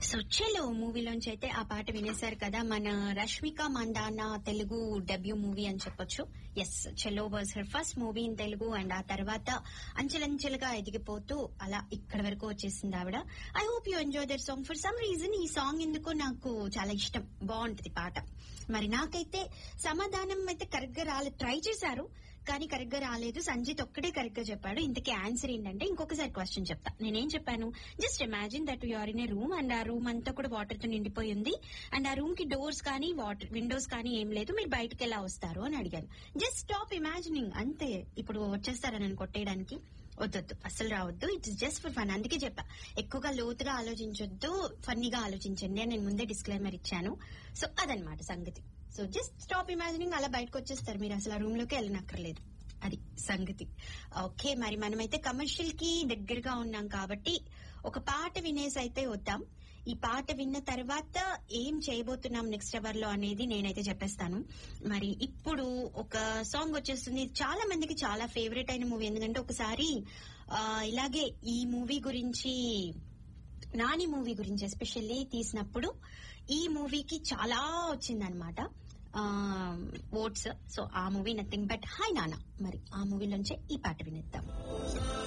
so చెలో మూవీలోంచి అయితే ఆ పాట వినేశారు కదా మన రష్మిక మందాన తెలుగు డెబ్యూ మూవీ అని చెప్పొచ్చు yes Chalo was her first movie in Telugu and ఆ తర్వాత అంచెలంచెలుగా ఎదిగిపోతూ అలా ఇక్కడ వరకు వచ్చేసింది ఆవిడ I hope you enjoy the song for some reason ఈ సాంగ్ ఎందుకో నాకు చాలా ఇష్టం బాగుంటది పాట మరి నాకైతే సమాధానం అయితే కరెక్ట్ గా రాలేదు ట్రై చేశారు కానీ కరెక్ట్ గా రాలేదు సంజిత్ ఒక్కడే కరెక్ట్ గా చెప్పాడు ఇంతకీ ఆన్సర్ ఏంటంటే ఇంకొకసారి క్వశ్చన్ చెప్తా నేనేం చెప్పాను just imagine that you're in a room and ఆ రూమ్ అంతా కూడా వాటర్ తో నిండిపోయి ఉంది అండ్ ఆ రూమ్ కి డోర్స్ కానీ వాటర్ విండోస్ కానీ ఏం లేదు మీరు బయటకు ఎలా వస్తారు అని అడిగాను జస్ట్ స్టాప్ ఇమాజినింగ్ అంతే ఇప్పుడు వచ్చేస్తారా నన్ను కొట్టేయడానికి వద్దొద్దు అసలు రావద్దు ఇట్స్ జస్ట్ ఫర్ ఫన్ అందుకే చెప్పా ఎక్కువగా లోతుగా ఆలోచించొద్దు ఫన్నీగా ఆలోచించండి అని నేను ముందే డిస్క్లైమర్ ఇచ్చాను సో అదనమాట సంగతి సో జస్ట్ స్టాప్ ఇమాజినింగ్ అలా బయటకు వచ్చేస్తారు మీరు అసలు ఆ రూమ్ లోకి వెళ్ళనక్కర్లేదు అది సంగతి ఓకే మరి మనమైతే కమర్షియల్ కి దగ్గరగా ఉన్నాం కాబట్టి ఒక పాట వినేసి అయితే వద్దాం ఈ పాట విన్న తర్వాత ఏం చేయబోతున్నాం నెక్స్ట్ అవర్ లో అనేది నేనైతే చెప్పేస్తాను మరి ఇప్పుడు ఒక సాంగ్ వచ్చేస్తుంది ఇది చాలా మందికి చాలా ఫేవరెట్ అయిన మూవీ ఎందుకంటే ఒకసారి ఆ, ఇలాగే ఈ మూవీ గురించి నాని మూవీ గురించి ఎస్పెషల్లీ తీసినప్పుడు ఈ మూవీకి చాలా వచ్చిందనమాట ఓట్స్ సో ఆ movie nothing but Hi Nanna మరి ఆ మూవీలోంచే ఈ పాట వినేద్దాం